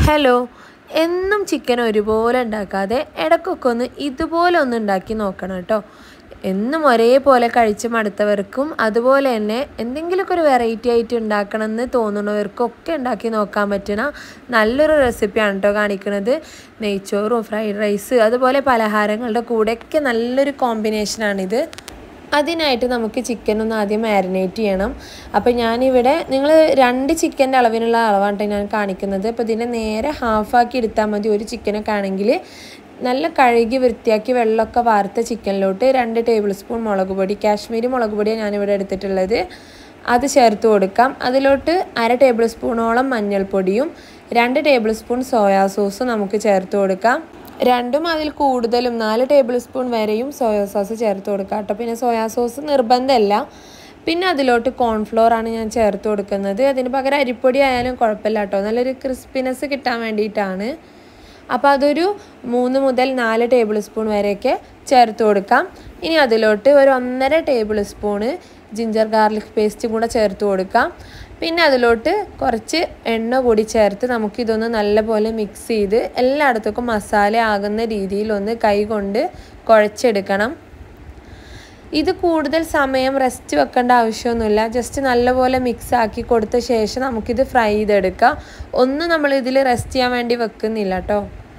hello എന്നും chicken ഒരുപോലെ ഉണ്ടാക്കാതെ ഇടയ്ക്കൊക്കെ ഒന്ന് ഇതുപോലെ ഒന്ന് ഉണ്ടാക്കി നോക്കണം കേട്ടോ എന്നും ഒരേപോലെ കഴിച്ച് മടുത്തവർക്കും അതുപോലെ തന്നെ എന്തെങ്കിലുമൊക്കെ ഒരു വെറൈറ്റി ആയിട്ട് ഉണ്ടാക്കണം എന്ന് തോന്നുന്നവർക്കൊക്കെ ഉണ്ടാക്കി നോക്കാൻ പറ്റുന്ന നല്ലൊരു റെസിപ്പിയാണ് കേട്ടോ കാണിക്കുന്നത് നെയ്ച്ചോറും ഫ്രൈഡ് റൈസ് അതുപോലെ പലഹാരങ്ങളുടെ കൂടെയൊക്കെ നല്ലൊരു കോമ്പിനേഷനാണിത് അതിനായിട്ട് നമുക്ക് ചിക്കൻ ഒന്ന് ആദ്യം മാരിനേറ്റ് ചെയ്യണം അപ്പോൾ ഞാനിവിടെ നിങ്ങൾ രണ്ട് ചിക്കൻ്റെ അളവിനുള്ള അളവാണ് ട്ടോ ഞാൻ കാണിക്കുന്നത് അപ്പോൾ ഇതിൻ്റെ നേരെ ഹാഫാക്കി എടുത്താൽ മതി ഒരു ചിക്കനൊക്കെ ആണെങ്കിൽ നല്ല കഴുകി വൃത്തിയാക്കി വെള്ളമൊക്കെ വാർത്ത ചിക്കനിലോട്ട് രണ്ട് ടേബിൾ സ്പൂൺ മുളക് പൊടി കാശ്മീരി മുളക് പൊടിയാണ് ഞാനിവിടെ എടുത്തിട്ടുള്ളത് അത് ചേർത്ത് കൊടുക്കാം അതിലോട്ട് അര ടേബിൾ സ്പൂണോളം മഞ്ഞൾപ്പൊടിയും രണ്ട് ടേബിൾ സ്പൂൺ സോയാ സോസും നമുക്ക് ചേർത്ത് കൊടുക്കാം രണ്ടും അതിൽ കൂടുതലും നാല് ടേബിൾ സ്പൂൺ വരെയും സോയാ സോസ് ചേർത്ത് കൊടുക്കാം കേട്ടോ പിന്നെ സോയാ സോസ് നിർബന്ധമല്ല പിന്നെ അതിലോട്ട് കോൺഫ്ലോർ ആണ് ഞാൻ ചേർത്ത് കൊടുക്കുന്നത് അതിന് പകരം അരിപ്പൊടി ആയാലും കുഴപ്പമില്ല കേട്ടോ നല്ലൊരു ക്രിസ്പിനെസ് കിട്ടാൻ വേണ്ടിയിട്ടാണ് അപ്പോൾ അതൊരു മൂന്ന് മുതൽ നാല് ടേബിൾ സ്പൂൺ വരെയൊക്കെ ചേർത്ത് കൊടുക്കാം ഇനി അതിലോട്ട് ഒരു ഒന്നര tablespoon ginger garlic paste കൂടെ ചേർത്ത് കൊടുക്കാം പിന്നെ അതിലോട്ട് കുറച്ച് എണ്ണ കൂടി ചേർത്ത് നമുക്കിതൊന്ന് നല്ലപോലെ മിക്സ് ചെയ്ത് എല്ലായിടത്തേക്കും മസാല ആകുന്ന രീതിയിൽ ഒന്ന് കൈ കൊണ്ട് കുഴച്ചെടുക്കണം ഇത് കൂടുതൽ സമയം റെസ്റ്റ് വെക്കേണ്ട ആവശ്യമൊന്നുമില്ല ജസ്റ്റ് നല്ലപോലെ മിക്സ് ആക്കി കൊടുത്ത ശേഷം നമുക്കിത് ഫ്രൈ ചെയ്തെടുക്കാം ഒന്നും നമ്മൾ ഇതിൽ റെസ്റ്റ് ചെയ്യാൻ വേണ്ടി വെക്കുന്നില്ല കേട്ടോ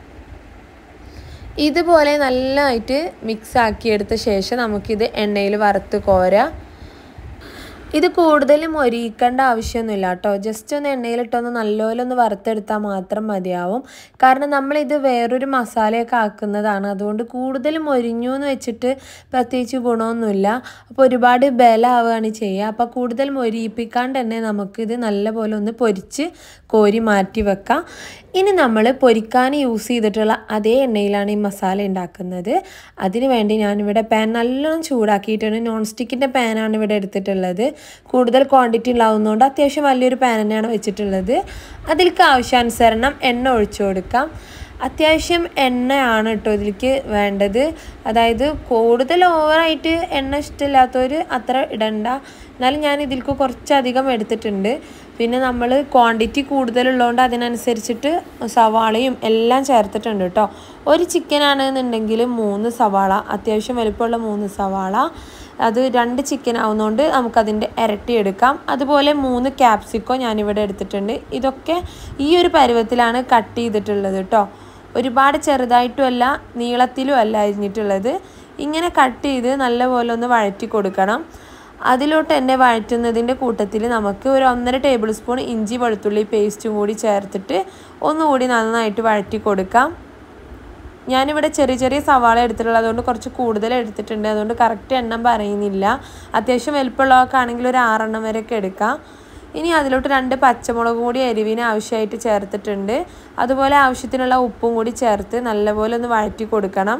ഇതുപോലെ നല്ലതായിട്ട് മിക്സ് ആക്കിയെടുത്ത ശേഷം നമുക്കിത് എണ്ണയിൽ വറുത്ത് കോരാം ഇത് കൂടുതലും ഒരിക്കേണ്ട ആവശ്യമൊന്നുമില്ല കേട്ടോ ജസ്റ്റ് ഒന്ന് എണ്ണയിലിട്ടൊന്ന് നല്ലപോലെ ഒന്ന് വറുത്തെടുത്താൽ മാത്രം മതിയാവും കാരണം നമ്മളിത് വേറൊരു മസാലയൊക്കെ ആക്കുന്നതാണ് അതുകൊണ്ട് കൂടുതലും ഒരിഞ്ഞു എന്ന് വെച്ചിട്ട് പ്രത്യേകിച്ച് ഗുണമൊന്നുമില്ല അപ്പോൾ ഒരുപാട് ബലമാവുകയാണ് ചെയ്യുക അപ്പോൾ കൂടുതൽ മൊരിയിപ്പിക്കാണ്ട് തന്നെ നമുക്കിത് നല്ലപോലെ ഒന്ന് പൊരിച്ച് കോരി മാറ്റി വെക്കാം ഇനി നമ്മൾ പൊരിക്കാൻ യൂസ് ചെയ്തിട്ടുള്ള അതേ എണ്ണയിലാണ് ഈ മസാല ഉണ്ടാക്കുന്നത് അതിന് വേണ്ടി ഞാനിവിടെ പാൻ നല്ലോണം ചൂടാക്കിയിട്ടുണ്ട് നോൺ സ്റ്റിക്കിൻ്റെ പാനാണ് ഇവിടെ എടുത്തിട്ടുള്ളത് കൂടുതൽ ക്വാണ്ടിറ്റി ഉണ്ടാവുന്നതുകൊണ്ട് അത്യാവശ്യം വലിയൊരു പാൻ തന്നെയാണ് വെച്ചിട്ടുള്ളത് അതിലേക്ക് ആവശ്യാനുസരണം എണ്ണ ഒഴിച്ചു കൊടുക്കാം അത്യാവശ്യം എണ്ണയാണ് കേട്ടോ ഇതിലേക്ക് വേണ്ടത് അതായത് കൂടുതൽ ഓവറായിട്ട് എണ്ണ ഇഷ്ടമില്ലാത്തവർ അത്ര ഇടണ്ട എന്നാലും ഞാൻ ഇതിലേക്ക് കുറച്ചധികം എടുത്തിട്ടുണ്ട് പിന്നെ നമ്മൾ ക്വാണ്ടിറ്റി കൂടുതലുള്ളതുകൊണ്ട് അതിനനുസരിച്ചിട്ട് സവാളയും എല്ലാം ചേർത്തിട്ടുണ്ട് കേട്ടോ ഒരു ചിക്കൻ ആണെന്നുണ്ടെങ്കിൽ മൂന്ന് സവാള അത്യാവശ്യം വലുപ്പമുള്ള മൂന്ന് സവാള അത് രണ്ട് ചിക്കൻ ആവുന്നതുകൊണ്ട് നമുക്കതിൻ്റെ ഇരട്ടി എടുക്കാം അതുപോലെ മൂന്ന് ക്യാപ്സിക്കോ ഞാനിവിടെ എടുത്തിട്ടുണ്ട് ഇതൊക്കെ ഈ ഒരു പരുവത്തിലാണ് കട്ട് ചെയ്തിട്ടുള്ളത് കേട്ടോ ഒരുപാട് ചെറുതായിട്ടും അല്ല നീളത്തിലും അല്ല അരിഞ്ഞിട്ടുള്ളത് ഇങ്ങനെ കട്ട് ചെയ്ത് നല്ലപോലെ ഒന്ന് വഴറ്റി കൊടുക്കണം അതിലോട്ട് എന്നെ വഴറ്റുന്നതിൻ്റെ കൂട്ടത്തിൽ നമുക്ക് ഒരു ഒന്നര ടേബിൾ സ്പൂൺ ഇഞ്ചി വെളുത്തുള്ളി പേസ്റ്റും കൂടി ചേർത്തിട്ട് ഒന്നുകൂടി നന്നായിട്ട് വഴറ്റി കൊടുക്കാം ഞാനിവിടെ ചെറിയ ചെറിയ സവാള എടുത്തിട്ടുള്ളത് അതുകൊണ്ട് കുറച്ച് കൂടുതൽ എടുത്തിട്ടുണ്ട് അതുകൊണ്ട് കറക്റ്റ് എണ്ണം പറയുന്നില്ല അത്യാവശ്യം വലുപ്പമുള്ളതൊക്കെ ആണെങ്കിൽ ഒരു ആറെണ്ണം വരെയൊക്കെ എടുക്കാം ഇനി അതിലോട്ട് രണ്ട് പച്ചമുളക് കൂടി എരിവിന് ആവശ്യമായിട്ട് ചേർത്തിട്ടുണ്ട് അതുപോലെ ആവശ്യത്തിനുള്ള ഉപ്പും കൂടി ചേർത്ത് നല്ലപോലെ ഒന്ന് വഴറ്റി കൊടുക്കണം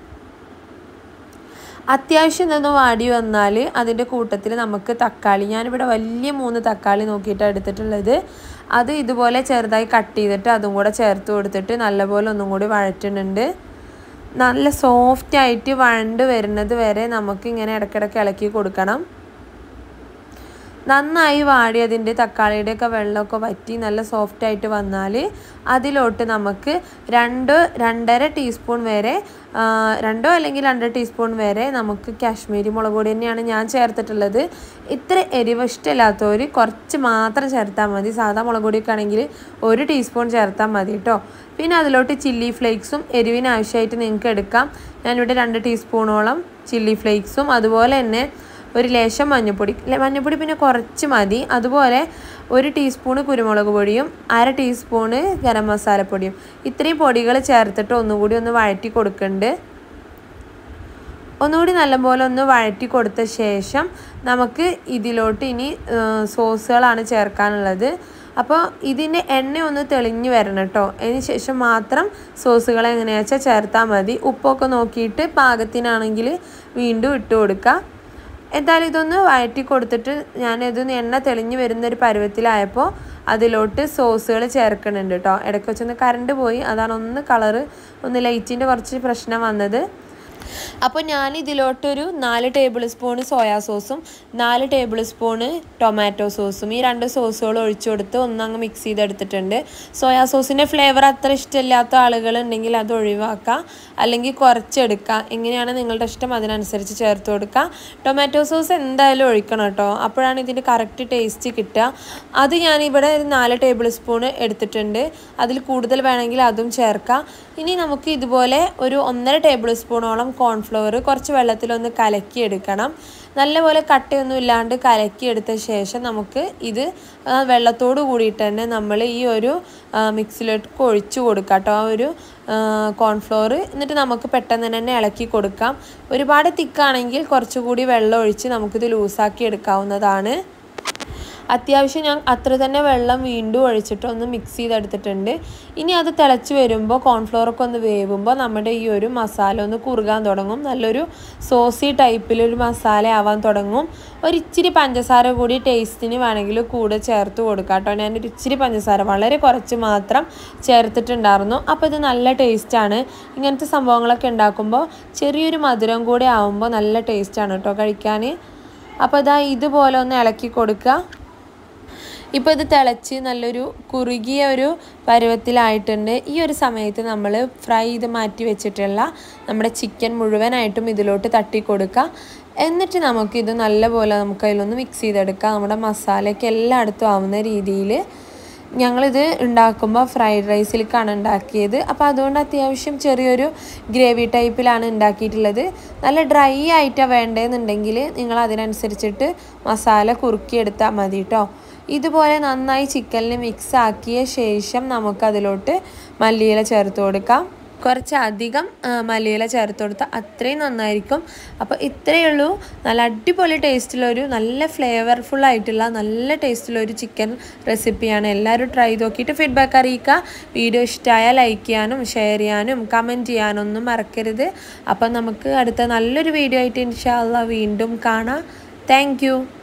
അത്യാവശ്യം ഇതൊന്ന് വാടി വന്നാൽ അതിൻ്റെ കൂട്ടത്തിൽ നമുക്ക് തക്കാളി ഞാനിവിടെ വലിയ മൂന്ന് തക്കാളി നോക്കിയിട്ടാണ് എടുത്തിട്ടുള്ളത് അത് ഇതുപോലെ ചെറുതായി കട്ട് ചെയ്തിട്ട് അതും കൂടെ ചേർത്ത് കൊടുത്തിട്ട് നല്ലപോലെ ഒന്നും കൂടി വഴറ്റുന്നുണ്ട് നല്ല സോഫ്റ്റ് ആയിട്ട് വഴണ്ട് വരുന്നത് വരെ നമുക്ക് ഇങ്ങനെ ഇടയ്ക്കിടയ്ക്ക് ഇളക്കി കൊടുക്കണം നന്നായി വാടി അതിൻ്റെ തക്കാളിയുടെയൊക്കെ വെള്ളമൊക്കെ വറ്റി നല്ല സോഫ്റ്റ് ആയിട്ട് വന്നാൽ അതിലോട്ട് നമുക്ക് രണ്ട് രണ്ടര ടീസ്പൂൺ വരെ രണ്ടോ അല്ലെങ്കിൽ രണ്ടര ടീസ്പൂൺ വരെ നമുക്ക് കാശ്മീരി മുളക് പൊടി തന്നെയാണ് ഞാൻ ചേർത്തിട്ടുള്ളത് ഇത്ര എരിവ് ഇഷ്ടമില്ലാത്തവർ കുറച്ച് മാത്രം ചേർത്താൽ മതി സാധാ മുളക് പൊടിയൊക്കെ ആണെങ്കിൽ ഒരു ടീസ്പൂൺ ചേർത്താൽ മതി കേട്ടോ പിന്നെ അതിലോട്ട് ചില്ലി ഫ്ലേക്സും എരിവിന് ആവശ്യമായിട്ട് നിങ്ങൾക്ക് എടുക്കാം ഞാനിവിടെ രണ്ട് ടീസ്പൂണോളം ചില്ലി ഫ്ലേക്സും അതുപോലെ തന്നെ ഒരു ലേശം മഞ്ഞൾപ്പൊടി മഞ്ഞൾപ്പൊടി പിന്നെ കുറച്ച് മതി അതുപോലെ ഒരു ടീസ്പൂണ് കുരുമുളക് പൊടിയും അര ടീസ്പൂണ് ഗരം മസാലപ്പൊടിയും ഇത്രയും പൊടികൾ ചേർത്തിട്ട് ഒന്നുകൂടി ഒന്ന് വഴറ്റി കൊടുക്കുന്നുണ്ട് ഒന്നുകൂടി നല്ലപോലെ ഒന്ന് വഴറ്റി കൊടുത്ത ശേഷം നമുക്ക് ഇതിലോട്ട് ഇനി സോസുകളാണ് ചേർക്കാനുള്ളത് അപ്പോൾ ഇതിൻ്റെ എണ്ണ ഒന്ന് തെളിഞ്ഞ് വരണം കേട്ടോ അതിന് ശേഷം മാത്രം സോസുകൾ എങ്ങനെയാ വെച്ചാൽ ചേർത്താൽ മതി ഉപ്പൊക്കെ നോക്കിയിട്ട് പാകത്തിനാണെങ്കിൽ വീണ്ടും ഇട്ട് കൊടുക്കുക എന്തായാലും ഇതൊന്ന് വഴറ്റി കൊടുത്തിട്ട് ഞാനിതൊന്ന് എണ്ണ തെളിഞ്ഞ് വരുന്ന ഒരു പരുവത്തിലായപ്പോൾ അതിലോട്ട് സോസുകൾ ചേർക്കുന്നുണ്ട് കേട്ടോ ഇടയ്ക്ക് വെച്ചൊന്ന് കറണ്ട് പോയി അതാണ് ഒന്ന് കളറ് ഒന്ന് ലൈറ്റിൻ്റെ കുറച്ച് പ്രശ്നം വന്നത് അപ്പോൾ ഞാൻ ഇതിലോട്ടൊരു നാല് ടേബിൾ സ്പൂൺ സോയാ സോസും നാല് ടേബിൾ സ്പൂണ് ടൊമാറ്റോ സോസും ഈ രണ്ട് സോസുകൾ ഒഴിച്ചു കൊടുത്ത് ഒന്നങ്ങ് മിക്സ് ചെയ്തെടുത്തിട്ടുണ്ട് സോയാ സോസിൻ്റെ ഫ്ലേവർ അത്ര ഇഷ്ടമില്ലാത്ത ആളുകളുണ്ടെങ്കിൽ അത് ഒഴിവാക്കുക അല്ലെങ്കിൽ കുറച്ചെടുക്കുക എങ്ങനെയാണ് നിങ്ങളുടെ ഇഷ്ടം അതിനനുസരിച്ച് ചേർത്ത് കൊടുക്കുക ടൊമാറ്റോ സോസ് എന്തായാലും ഒഴിക്കണം കേട്ടോ അപ്പോഴാണ് ഇതിൻ്റെ കറക്റ്റ് ടേസ്റ്റ് കിട്ടുക അത് ഞാനിവിടെ ഒരു നാല് ടേബിൾ സ്പൂൺ എടുത്തിട്ടുണ്ട് അതിൽ കൂടുതൽ വേണമെങ്കിൽ അതും ചേർക്കാം ഇനി നമുക്ക് ഇതുപോലെ ഒരു ഒന്നര ടേബിൾ സ്പൂണോളം കോൺഫ്ലവർ കുറച്ച് വെള്ളത്തിലൊന്ന് കലക്കിയെടുക്കണം നല്ലപോലെ കട്ടയൊന്നും ഇല്ലാണ്ട് കലക്കിയെടുത്ത ശേഷം നമുക്ക് ഇത് വെള്ളത്തോട് കൂടിയിട്ട് തന്നെ നമ്മൾ ഈ ഒരു മിക്സിലോട്ട് ഒഴിച്ചു കൊടുക്കാം കേട്ടോ ആ ഒരു കോൺഫ്ലോർ എന്നിട്ട് നമുക്ക് പെട്ടെന്ന് തന്നെ ഇളക്കി കൊടുക്കാം ഒരുപാട് തിക്കാണെങ്കിൽ കുറച്ചുകൂടി വെള്ളം ഒഴിച്ച് നമുക്കിത് ലൂസാക്കി എടുക്കാവുന്നതാണ് അത്യാവശ്യം ഞാൻ അത്ര തന്നെ വെള്ളം വീണ്ടും ഒഴിച്ചിട്ട് ഒന്ന് മിക്സ് ചെയ്തെടുത്തിട്ടുണ്ട് ഇനി അത് തിളച്ച് വരുമ്പോൾ കോൺഫ്ലോറൊക്കെ ഒന്ന് വേവുമ്പോൾ നമ്മുടെ ഈ ഒരു മസാല ഒന്ന് കുറുകാൻ തുടങ്ങും നല്ലൊരു സോസി ടൈപ്പിലൊരു മസാല ആവാൻ തുടങ്ങും ഒരു ഇച്ചിരി പഞ്ചസാര കൂടി ടേസ്റ്റിന് വേണമെങ്കിൽ കൂടെ ചേർത്ത് കൊടുക്കാം കേട്ടോ ഞാനൊരു ഇച്ചിരി പഞ്ചസാര വളരെ കുറച്ച് മാത്രം ചേർത്തിട്ടുണ്ടായിരുന്നു അപ്പോൾ ഇത് നല്ല ടേസ്റ്റാണ് ഇങ്ങനത്തെ സംഭവങ്ങളൊക്കെ ഉണ്ടാക്കുമ്പോൾ ചെറിയൊരു മധുരം കൂടി ആവുമ്പോൾ നല്ല ടേസ്റ്റാണ് കേട്ടോ കഴിക്കാൻ അപ്പോൾ ഇതാ ഇതുപോലെ ഒന്ന് ഇളക്കി കൊടുക്കുക ഇപ്പോൾ ഇത് തിളച്ച് നല്ലൊരു കുറുകിയ ഒരു പരുവത്തിലായിട്ടുണ്ട് ഈ ഒരു സമയത്ത് നമ്മൾ ഫ്രൈ ചെയ്ത് മാറ്റി വെച്ചിട്ടുള്ള നമ്മുടെ ചിക്കൻ മുഴുവനായിട്ടും ഇതിലോട്ട് തട്ടി കൊടുക്കുക എന്നിട്ട് നമുക്കിത് നല്ലപോലെ നമുക്ക് അതിലൊന്ന് മിക്സ് ചെയ്തെടുക്കാം നമ്മുടെ മസാലയ്ക്ക് എല്ലായിടത്തും ആവുന്ന രീതിയിൽ ഞങ്ങളിത് ഉണ്ടാക്കുമ്പോൾ ഫ്രൈഡ് റൈസിലേക്കാണ് ഉണ്ടാക്കിയത് അപ്പോൾ അതുകൊണ്ട് അത്യാവശ്യം ചെറിയൊരു ഗ്രേവി ടൈപ്പിലാണ് ഉണ്ടാക്കിയിട്ടുള്ളത് നല്ല ഡ്രൈ ആയിട്ടാണ് വേണ്ടതെന്നുണ്ടെങ്കിൽ നിങ്ങൾ അതിനനുസരിച്ചിട്ട് മസാല കുറുക്കിയെടുത്താൽ മതി കേട്ടോ ഇതുപോലെ നന്നായി ചിക്കനിൽ മിക്സ് ആക്കിയ ശേഷം നമുക്കതിലോട്ട് മല്ലിയില ചേർത്ത് കൊടുക്കാം കുറച്ചധികം മല്ലിയില ചേർത്ത് കൊടുത്താൽ അത്രയും നന്നായിരിക്കും അപ്പോൾ ഇത്രയേ ഉള്ളൂ നല്ല അടിപൊളി ടേസ്റ്റിലൊരു നല്ല ഫ്ലേവർഫുൾ ആയിട്ടുള്ള നല്ല ടേസ്റ്റിലൊരു ചിക്കൻ റെസിപ്പിയാണ് എല്ലാവരും ട്രൈ ചെയ്ത് നോക്കിയിട്ട് ഫീഡ്ബാക്ക് അറിയിക്കുക വീഡിയോ ഇഷ്ടമായാൽ ലൈക്ക് ചെയ്യാനും ഷെയർ ചെയ്യാനും കമൻറ്റ് ചെയ്യാനൊന്നും മറക്കരുത് അപ്പം നമുക്ക് അടുത്ത നല്ലൊരു വീഡിയോ ആയിട്ട് ഇൻഷാല്ല വീണ്ടും കാണാം താങ്ക്